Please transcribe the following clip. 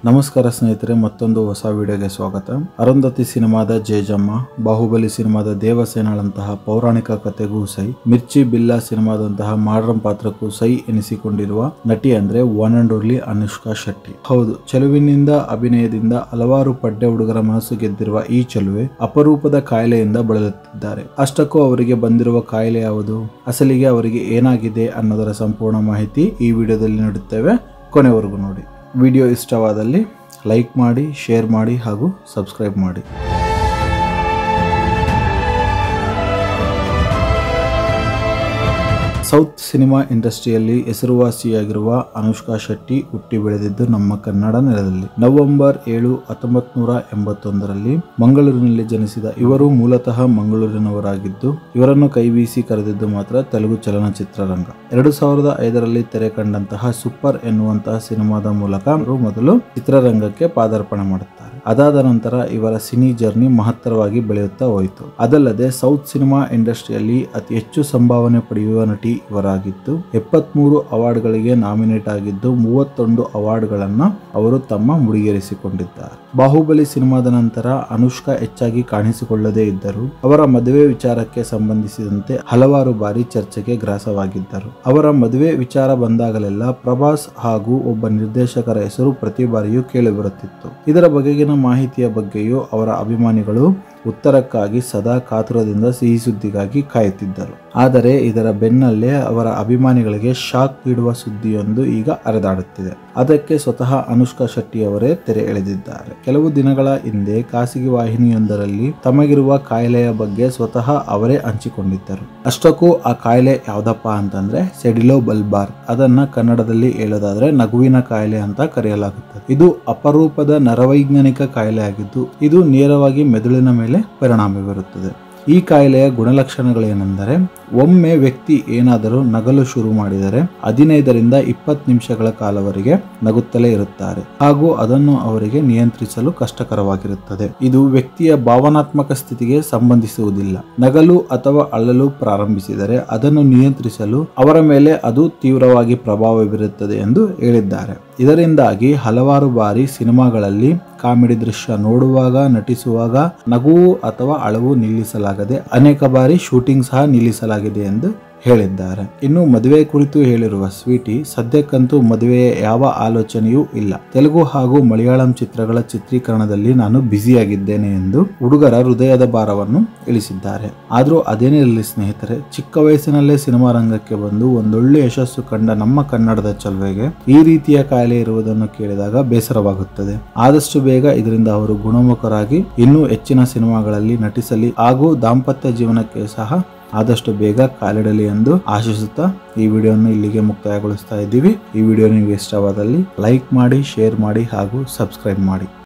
ನಮಸ್ಕಾರ ಸ್ನೇಹಿತರೆ ಮತ್ತೊಂದು ಹೊಸ ವಿಡಿಯೋಗೆ ಸ್ವಾಗತ ಅರುಂಧತಿ ಸಿನಿಮಾದ ಜೇಜಮ್ಮ ಬಾಹುಬಲಿ ಸಿನಿಮಾದ ದೇವಸೇನಾಳಂತಹ ಪೌರಾಣಿಕ ಕಥೆಗೂ ಸೈ ಮಿರ್ಚಿ ಬಿಲ್ಲಾ ಸಿನಿಮಾದಂತಹ ಮಾಡರ್ನ್ ಪಾತ್ರಕ್ಕೂ ಸೈ ಎನಿಸಿಕೊಂಡಿರುವ ನಟಿ ಅಂದ್ರೆ one and only Anushka Shetty ಹೌದು ಚೆಲುವಿನಿಂದ ಅಭಿನಯದಿಂದ ಹಲವಾರು ಪಡ್ಡೆ ಹುಡುಗರ ಮನಸ್ಸು ಗೆದ್ದಿರುವ ಈ ಚೆಲುವೆ ಅಪರೂಪದ ಕಾಯಿಲೆಯಿಂದ ಬಳಲುತ್ತಿದ್ದಾರೆ ಅಷ್ಟಕ್ಕೂ ಅವರಿಗೆ ಬಂದಿರುವ ಕಾಯಿಲೆ ಯಾವುದು ಅಸಲಿಗೆ ಅವರಿಗೆ ಏನಾಗಿದೆ ಅನ್ನೋದರ ಸಂಪೂರ್ಣ ಮಾಹಿತಿ ಈ ವಿಡಿಯೋದಲ್ಲಿ ನೀಡುತ್ತೇವೆ ಕೊನೆವರೆಗೂ ನೋಡಿ ವಿಡಿಯೋ ಇಷ್ಟವಾದಲ್ಲಿ ಲೈಕ್ ಮಾಡಿ ಶೇರ್ ಮಾಡಿ ಹಾಗೂ ಸಬ್ಸ್ಕ್ರೈಬ್ ಮಾಡಿ ಸೌತ್ ಸಿನಿಮಾ ಇಂಡಸ್ಟ್ರಿಯಲ್ಲಿ ಹೆಸರುವಾಸಿಯಾಗಿರುವ ಅನುಷ್ಕಾ ಶೆಟ್ಟಿ ಹುಟ್ಟಿ ಬೆಳೆದಿದ್ದು ನಮ್ಮ ಕನ್ನಡ ನೆಲದಲ್ಲಿ ನವೆಂಬರ್ ಏಳು ಹತ್ತೊಂಬತ್ ನೂರ ಎಂಬತ್ತೊಂದರಲ್ಲಿ ಮಂಗಳೂರಿನಲ್ಲಿ ಜನಿಸಿದ ಇವರು ಮೂಲತಃ ಮಂಗಳೂರಿನವರಾಗಿದ್ದು ಇವರನ್ನು ಕೈಬೀಸಿ ಕರೆದಿದ್ದು ಮಾತ್ರ ತೆಲುಗು ಚಲನಚಿತ್ರರಂಗ ಎರಡು ಸಾವಿರದ ಐದರಲ್ಲಿ ತೆರೆ ಕಂಡಂತಹ ಸೂಪರ್ ಎನ್ನುವಂತಹ ಸಿನಿಮಾದ ಮೂಲಕ ಅವರು ಮೊದಲು ಚಿತ್ರರಂಗಕ್ಕೆ ಪಾದಾರ್ಪಣೆ ಮಾಡುತ್ತಾರೆ ಅದಾದ ನಂತರ ಇವರ ಸಿನಿ ಜರ್ನಿ ಮಹತ್ತರವಾಗಿ ಬೆಳೆಯುತ್ತಾ ಹೋಯಿತು ಅದಲ್ಲದೆ ಸೌತ್ ಸಿನಿಮಾ ಇಂಡಸ್ಟ್ರಿಯಲ್ಲಿ ಅತಿ ಹೆಚ್ಚು ಸಂಭಾವನೆ ಪಡೆಯುವ ನಟಿ ಇವರಾಗಿದ್ದು ಎಪ್ಪತ್ಮೂರು ಅವಾರ್ಡ್ಗಳಿಗೆ ನಾಮಿನೇಟ್ ಆಗಿದ್ದು ಮೂವತ್ತೊಂದು ಅವಾರ್ಡ್ಗಳನ್ನ ಅವರು ತಮ್ಮ ಮುಡಿಗೇರಿಸಿಕೊಂಡಿದ್ದಾರೆ ಬಾಹುಬಲಿ ಸಿನಿಮಾದ ನಂತರ ಅನುಷ್ಕಾ ಹೆಚ್ಚಾಗಿ ಕಾಣಿಸಿಕೊಳ್ಳದೇ ಇದ್ದರು ಅವರ ಮದುವೆ ವಿಚಾರಕ್ಕೆ ಸಂಬಂಧಿಸಿದಂತೆ ಹಲವಾರು ಬಾರಿ ಚರ್ಚೆಗೆ ಗ್ರಾಸವಾಗಿದ್ದರು ಅವರ ಮದುವೆ ವಿಚಾರ ಬಂದಾಗಲೆಲ್ಲ ಪ್ರಭಾಸ್ ಹಾಗೂ ಒಬ್ಬ ನಿರ್ದೇಶಕರ ಹೆಸರು ಪ್ರತಿ ಬಾರಿಯೂ ಕೇಳಿಬರುತ್ತಿತ್ತು ಇದರ ಬಗೆಗಿನ ಮಾಹಿತಿಯ ಬಗ್ಗೆಯೂ ಅವರ ಅಭಿಮಾನಿಗಳು ಉತ್ತರಕ್ಕಾಗಿ ಸದಾ ಕಾತುರದಿಂದ ಸಿಹಿ ಸುದ್ದಿಗಾಗಿ ಕಾಯುತ್ತಿದ್ದರು ಆದರೆ ಇದರ ಬೆನ್ನಲ್ಲೇ ಅವರ ಅಭಿಮಾನಿಗಳಿಗೆ ಶಾಕ್ ನೀಡುವ ಸುದ್ದಿಯೊಂದು ಈಗ ಹರಿದಾಡುತ್ತಿದೆ ಅದಕ್ಕೆ ಸ್ವತಃ ಅನುಷ್ಕಾ ಶೆಟ್ಟಿ ಅವರೇ ತೆರೆ ಎಳೆದಿದ್ದಾರೆ ಕೆಲವು ದಿನಗಳ ಹಿಂದೆ ಖಾಸಗಿ ವಾಹಿನಿಯೊಂದರಲ್ಲಿ ತಮಗಿರುವ ಕಾಯಿಲೆಯ ಬಗ್ಗೆ ಸ್ವತಃ ಅವರೇ ಹಂಚಿಕೊಂಡಿದ್ದರು ಅಷ್ಟಕ್ಕೂ ಆ ಕಾಯಿಲೆ ಯಾವ್ದಪ್ಪ ಅಂತಂದ್ರೆ ಸೆಡಿಲೋ ಬಲ್ಬಾರ್ ಅದನ್ನ ಕನ್ನಡದಲ್ಲಿ ಹೇಳೋದಾದ್ರೆ ನಗುವಿನ ಕಾಯಿಲೆ ಅಂತ ಕರೆಯಲಾಗುತ್ತದೆ ಇದು ಅಪರೂಪದ ನರವೈಜ್ಞಾನಿಕ ಕಾಯಿಲೆ ಆಗಿದ್ದು ಇದು ನೇರವಾಗಿ ಮೆದುಳಿನ ಮೇಲೆ ಪರಿಣಾಮ ಬೀರುತ್ತದೆ ಈ ಕಾಯಿಲೆಯ ಗುಣಲಕ್ಷಣಗಳೇನೆಂದರೆ ಒಮ್ಮೆ ವ್ಯಕ್ತಿ ಏನಾದರೂ ನಗಲು ಶುರು ಮಾಡಿದರೆ ಹದಿನೈದರಿಂದ ಇಪ್ಪತ್ತು ನಿಮಿಷಗಳ ಕಾಲವರೆಗೆ ನಗುತ್ತಲೇ ಇರುತ್ತಾರೆ ಹಾಗೂ ಅದನ್ನು ಅವರಿಗೆ ನಿಯಂತ್ರಿಸಲು ಕಷ್ಟಕರವಾಗಿರುತ್ತದೆ ಇದು ವ್ಯಕ್ತಿಯ ಭಾವನಾತ್ಮಕ ಸ್ಥಿತಿಗೆ ಸಂಬಂಧಿಸುವುದಿಲ್ಲ ನಗಲು ಅಥವಾ ಅಳಲು ಪ್ರಾರಂಭಿಸಿದರೆ ಅದನ್ನು ನಿಯಂತ್ರಿಸಲು ಅವರ ಮೇಲೆ ಅದು ತೀವ್ರವಾಗಿ ಪ್ರಭಾವ ಬೀರುತ್ತದೆ ಎಂದು ಹೇಳಿದ್ದಾರೆ ಇದರಿಂದಾಗಿ ಹಲವಾರು ಬಾರಿ ಸಿನಿಮಾಗಳಲ್ಲಿ ಕಾಮಿಡಿ ದೃಶ್ಯ ನೋಡುವಾಗ ನಟಿಸುವಾಗ ನಗುವು ಅಥವಾ ಅಳವು ನಿಲ್ಲಿಸಲಾಗದೆ ಅನೇಕ ಬಾರಿ ಶೂಟಿಂಗ್ ಸಹ ನಿಲ್ಲಿಸಲಾಗಿದೆ ಎಂದು ಹೇಳಿದ್ದಾರೆ ಇನ್ನು ಮದುವೆ ಕುರಿತು ಹೇಳಿರುವ ಸ್ವೀಟಿ ಸದ್ಯಕ್ಕಂತೂ ಮದುವೆಯ ಯಾವ ಆಲೋಚನೆಯೂ ಇಲ್ಲ ತೆಲುಗು ಹಾಗೂ ಮಲಯಾಳಂ ಚಿತ್ರಗಳ ಚಿತ್ರೀಕರಣದಲ್ಲಿ ನಾನು ಬ್ಯುಸಿಯಾಗಿದ್ದೇನೆ ಎಂದು ಹುಡುಗರ ಹೃದಯದ ಭಾರವನ್ನು ಇಳಿಸಿದ್ದಾರೆ ಆದರೂ ಅದೇನಿರಲಿ ಸ್ನೇಹಿತರೆ ಚಿಕ್ಕ ವಯಸ್ಸಿನಲ್ಲೇ ಸಿನಿಮಾ ರಂಗಕ್ಕೆ ಬಂದು ಒಂದೊಳ್ಳೆ ಯಶಸ್ಸು ಕಂಡ ನಮ್ಮ ಕನ್ನಡದ ಚಲುವೆಗೆ ಈ ರೀತಿಯ ಕಾಯಿಲೆ ಇರುವುದನ್ನು ಕೇಳಿದಾಗ ಬೇಸರವಾಗುತ್ತದೆ ಆದಷ್ಟು ಬೇಗ ಇದರಿಂದ ಅವರು ಗುಣಮುಖರಾಗಿ ಇನ್ನೂ ಹೆಚ್ಚಿನ ಸಿನಿಮಾಗಳಲ್ಲಿ ನಟಿಸಲಿ ಹಾಗೂ ದಾಂಪತ್ಯ ಜೀವನಕ್ಕೆ ಸಹ ಆದಷ್ಟು ಬೇಗ ಕಾಲಿಡಲಿ ಎಂದು ಆಶಿಸುತ್ತಾ ಈ ವಿಡಿಯೋವನ್ನು ಇಲ್ಲಿಗೆ ಮುಕ್ತಾಯಗೊಳಿಸ್ತಾ ಇದ್ದೀವಿ ಈ ವಿಡಿಯೋ ನಿಮಗೆ ಇಷ್ಟವಾದಲ್ಲಿ ಲೈಕ್ ಮಾಡಿ ಶೇರ್ ಮಾಡಿ ಹಾಗೂ ಸಬ್ಸ್ಕ್ರೈಬ್ ಮಾಡಿ